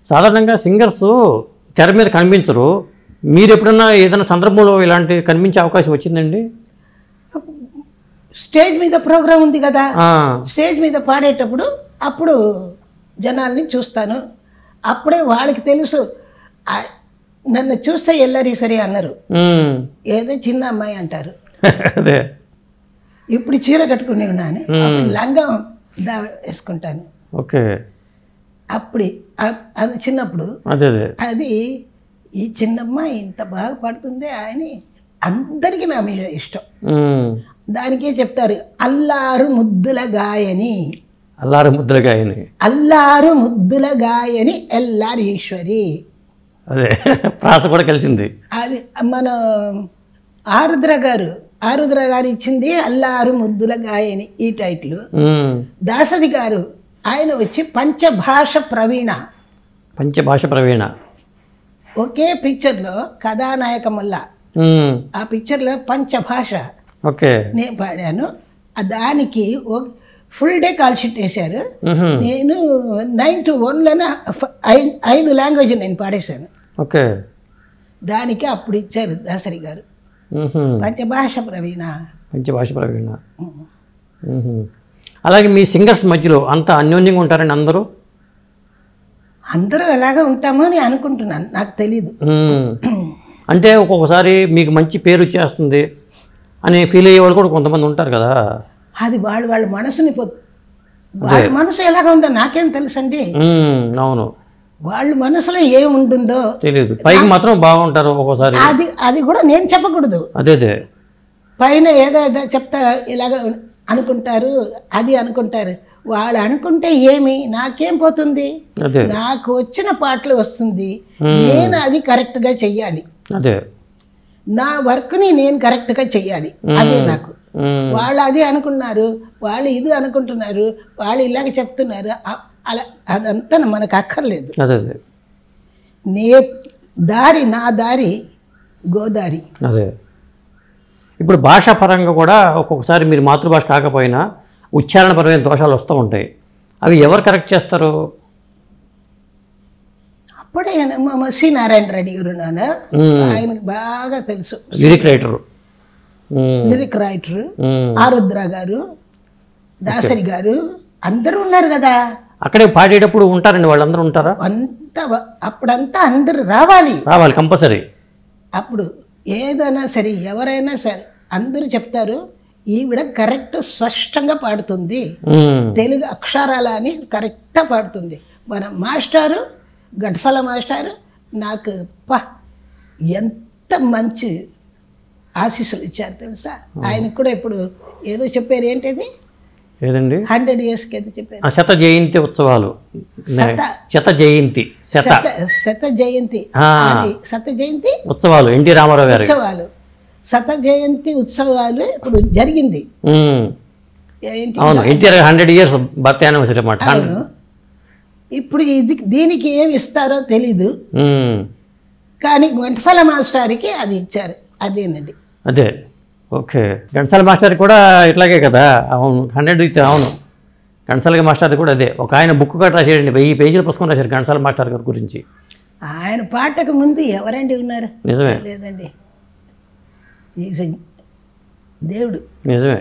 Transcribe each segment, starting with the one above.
సాధారణంగా సింగర్స్ తెర మీద కనిపించరు మీరు ఎప్పుడన్నా ఏదైనా సందర్భంలో ఇలాంటి కనిపించే అవకాశం వచ్చిందండి స్టేజ్ మీద ప్రోగ్రాం ఉంది కదా ఆ, స్టేజ్ మీద పాడేటప్పుడు అప్పుడు జనాల్ని చూస్తాను అప్పుడే వాళ్ళకి తెలుసు ఆ, నన్ను చూస్తే ఎల్లరి సరే అన్నారు ఉమ్, ఏదో చిన్న అమ్మాయి అంటారు అదే ఇప్పుడు చీర కట్టుకుని ఉన్నాను అప్పుడు లంగం దా వేసుకుంటాను ఓకే అప్పుడు అ- అది చిన్నప్పుడు అదే అదే అది ఈ చిన్నమ్మాయి ఇంత బాగా పడుతుంది అని అందరికీ నా మీద ఇష్టం ఉమ్, దానికే చెప్తారు అల్లారు ముద్దుల గాయని అల్లారి ముద్రగా ఆయన్ని అల్లారు ముద్దుల గాయని ఎల్లారు ఈశ్వరి అదే ప్రాస కూడా కలిసింది అది మన ఆరుద్ర గారు ఆరుద్ర గారు ఇచ్చింది అల్లారు ముద్దుల గాయని ఈ టైటిల్ ఉమ్, దాసరి గారు ఆయన వచ్చి పంచభాష ప్రవీణ పంచభాష ప్రవీణ ఒకే పిక్చర్లో కథానాయక మల్ల ఉమ్, ఆ పిక్చర్లో పంచభాష ఓకే నేను పాడాను ఆ దానికి ఒక ఫుల్ డే కాల్ షీట్ వేశారు ఉహు, నేను నైన్ టు వన్లోనే ఐదు లాంగ్వేజ్ నేను పాడేశాను ఓకే దానికి అప్పుడు ఇచ్చారు దాసరి గారు ఉహు, పంచభాష ప్రవీణ పంచభాష ప్రవీణ ఉహు. అలాగే మీ సింగర్స్ మధ్యలో అంత అన్యోన్యంగా ఉంటారండి అందరూ అందరూ ఎలాగ ఉంటామో అని అనుకుంటున్నాను నాకు తెలీదు ఉమ్. అంటే ఒక్కొక్కసారి మీకు మంచి పేరు వచ్చేస్తుంది అని ఫీల్ అయ్యే వాళ్ళు కూడా కొంతమంది ఉంటారు కదా అది వాళ్ళు వాళ్ళ మనసుని పొ వాళ్ళ మనసు ఎలాగ ఉందో నాకేం తెలుసండి ఉమ్, అవును వాళ్ళ మనసులో ఏముంటుందో తెలియదు పైకి మాత్రం బాగుంటారు ఒక్కోసారి అది అది కూడా నేను చెప్పకూడదు అదే అదే పైన ఏదో ఏదో చెప్తా ఇలాగ అనుకుంటారు అది అనుకుంటారు వాళ్ళు అనుకుంటే ఏమి నాకేం పోతుంది అదే నాకు వచ్చిన పాటలు వస్తుంది నేను అది కరెక్ట్గా చెయ్యాలి అదే నా వర్క్ని నేను కరెక్ట్గా చెయ్యాలి అదే నాకు ఉమ్, వాళ్ళు అది అనుకున్నారు వాళ్ళు ఇది అనుకుంటున్నారు వాళ్ళు ఇలాగ చెప్తున్నారు అ- అలా అదంతా మనకు అక్కర్లేదు అదే అదే నే దారి నా దారి గోదారి అదే ఇప్పుడు భాషా పరంగా కూడా ఒక్కొక్కసారి మీరు మాతృభాష కాకపోయినా ఉచ్చారణపరమైన దోషాలు వస్తూ ఉంటాయి అవి ఎవరు కరెక్ట్ చేస్తారు అప్పుడే మా- మా సి నారాయణ రెడ్డి గారు నాన్న ఆయనకు బాగా తెలుసు lyric writer lyric writer Arudra garu Dasari గారు అందరూ ఉన్నారు కదా అక్కడే పాడేటప్పుడు ఉంటారండి వాళ్ళందరూ ఉంటారా అంతా వ- అప్పుడంతా అందరూ రావాలి రావాలి కంపల్సరీ అప్పుడు ఏదైనా సరే ఎవరైనా సరే అందరూ చెప్తారు ఈవిడ కరెక్ట్ స్పష్టంగా పాడుతుంది తెలుగు అక్షరాల అని కరెక్ట్గా పాడుతుంది మన మాస్టారు ఘంటసాల మాస్టారు నాకు పా ఎంత మంచి ఆశీస్సులు ఇచ్చారు తెలుసా ఆయనకు కూడా ఇప్పుడు ఏదో చెప్పారు ఏంటిది ఏదండి హండ్రెడ్ ఇయర్స్కి ఏదో చెప్పారు ఆ శత జయంతి ఉత్సవాలు శత. శత జయంతి శత శత శత జయంతి ఆ. అది శత జయంతి ఉత్సవాలు ఎన్టీ రామారావు గారి ఉత్సవాలు శత జయంతి ఉత్సవాలు ఇప్పుడు జరిగింది ఉమ్, ఏంటి అవును NTR hundred years birth anniversary అన్నమాట అవును ఇప్పుడు ఇది దీనికి ఏమి ఇస్తారో తెలీదు ఉమ్, కానీ ఘంటసాల మాస్టర్కి అది ఇచ్చారు అదేనండి అదే ఓకే ఘంటసాల మాస్టర్ కూడా ఇట్లాగే కదా అవును హండ్రెడ్ అయితే అవును ఘంటసాల మాస్టర్ కూడా అదే ఒక ఆయన బుక్ కూడా రాశాడండి వెయ్యి పేజీల పుస్తకం రాశారు ఘంటసాల మాస్టర్ గారి గురించి ఆయన పాటకు ముందు ఎవరండి ఉన్నారు నిజమే లేదండి ఈజ్ ఎ దేవుడు నిజమే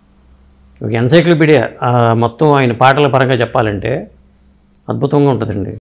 ఒక ఎన్సైక్లోపీడియా మొత్తం ఆయన పాటల పరంగా చెప్పాలంటే అద్భుతంగా ఉంటుందండి